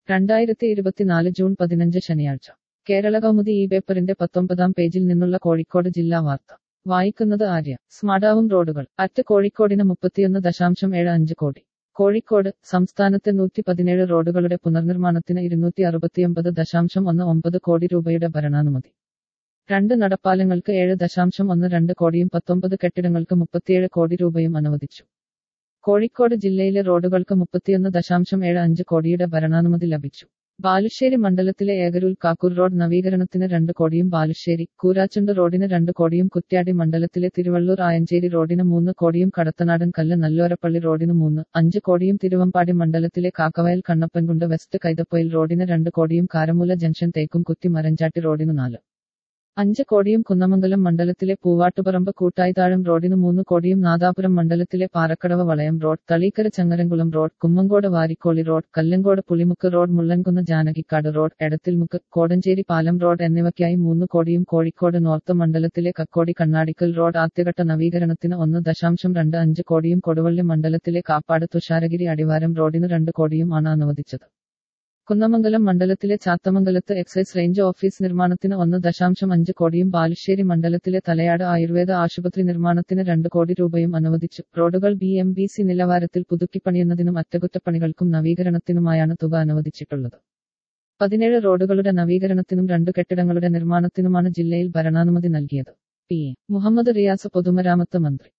രണ്ടായിരത്തി ഇരുപത്തിനാല് ജൂൺ പതിനഞ്ച് ശനിയാഴ്ച കേരള കൗമുദി ഈ പേപ്പറിന്റെ പത്തൊമ്പതാം പേജിൽ നിന്നുള്ള കോഴിക്കോട് ജില്ലാ വാർത്ത വായിക്കുന്നത് ആര്യ സ്മാർട്ടാവും റോഡുകൾ അറ്റ് കോഴിക്കോടിന് മുപ്പത്തിയൊന്ന് ദശാംശം ഏഴ് അഞ്ച് കോടി കോഴിക്കോട് സംസ്ഥാനത്തെ നൂറ്റി പതിനേഴ് റോഡുകളുടെ പുനർനിർമ്മാണത്തിന് ഇരുന്നൂറ്റി അറുപത്തിയൊമ്പത് ദശാംശം ഒന്ന് ഒമ്പത് കോടി രൂപയുടെ ഭരണാനുമതി രണ്ട് നടപ്പാലങ്ങൾക്ക് ഏഴ് ദശാംശം ഒന്ന് രണ്ട് കോടിയും പത്തൊമ്പത് കെട്ടിടങ്ങൾക്ക് മുപ്പത്തിയേഴ് കോടി രൂപയും അനുവദിച്ചു കോഴിക്കോട് ജില്ലയിലെ റോഡുകൾക്ക് മുപ്പത്തിയൊന്ന് ദശാംശം ഏഴ് അഞ്ച് കോടിയുടെ ഭരണാനുമതി ലഭിച്ചു ബാലുശ്ശേരി മണ്ഡലത്തിലെ ഏകരൂൽ കാക്കൂർ റോഡ് നവീകരണത്തിന് രണ്ട് കോടിയും ബാലുശ്ശേരി കൂരാച്ചുണ്ട് റോഡിന് രണ്ട് കോടിയും കുറ്റ്യാടി മണ്ഡലത്തിലെ തിരുവള്ളൂർ ആയഞ്ചേരി റോഡിന് മൂന്ന് കോടിയും കടത്തനാടൻ കല്ല് നല്ലോരപ്പള്ളി റോഡിന് മൂന്ന് അഞ്ച് കോടിയും തിരുവമ്പാടി മണ്ഡലത്തിലെ കാക്കവയൽ കണ്ണപ്പൻകുണ്ട് വെസ്റ്റ് കൈതപ്പൊയിൽ റോഡിന് രണ്ട് കോടിയും കാരമൂല ജംഗ്ഷൻ തേക്കും കുത്തി മരഞ്ചാട്ടി റോഡിന് നാല് അഞ്ച് കോടിയും കുന്നമംഗലം മണ്ഡലത്തിലെ പൂവാട്ടുപറമ്പ് കൂട്ടായിത്താഴം റോഡിന് മൂന്ന് കോടിയും നാദാപുരം മണ്ഡലത്തിലെ Parakkadavu Valayam road Thaleekkara Changaramkulam road Kummankode Varikkoli road Kallankode Pulimukku road Mullankunnu Janakikkad road Edathilmukku Kodanchery പാലം റോഡ് എന്നിവയ്ക്കായി മൂന്ന് കോടിയും കോഴിക്കോട് നോർത്ത് മണ്ഡലത്തിലെ കക്കോടി കണ്ണാടിക്കൽ റോഡ് ആദ്യഘട്ട നവീകരണത്തിന് ഒന്ന് ദശാംശം രണ്ട് അഞ്ച് കോടിയും കൊടുവള്ളി മണ്ഡലത്തിലെ കാപ്പാട് തുഷാരഗിരി അടിവാരം റോഡിന് രണ്ട് കോടിയും ആണ് അനുവദിച്ചത് കുന്നമംഗലം മണ്ഡലത്തിലെ ചാത്തമംഗലത്ത് എക്സൈസ് റേഞ്ച് ഓഫീസ് നിർമ്മാണത്തിന് ഒന്ന് ദശാംശം അഞ്ച് കോടിയും ബാലുശ്ശേരി മണ്ഡലത്തിലെ തലയാട് ആയുർവേദ ആശുപത്രി നിർമ്മാണത്തിന് രണ്ട് കോടി രൂപയും അനുവദിച്ചു റോഡുകൾ ബി എം ബി സി നിലവാരത്തിൽ പുതുക്കിപ്പണിയുന്നതിനും അറ്റകുറ്റപ്പണികൾക്കും നവീകരണത്തിനുമായാണ് തുക അനുവദിച്ചിട്ടുള്ളത് പതിനേഴ് റോഡുകളുടെ നവീകരണത്തിനും രണ്ടു കെട്ടിടങ്ങളുടെ നിർമ്മാണത്തിനുമാണ് ജില്ലയിൽ ഭരണാനുമതി നൽകിയത് പി എ മുഹമ്മദ് റിയാസ് പൊതുമരാമത്ത് മന്ത്രി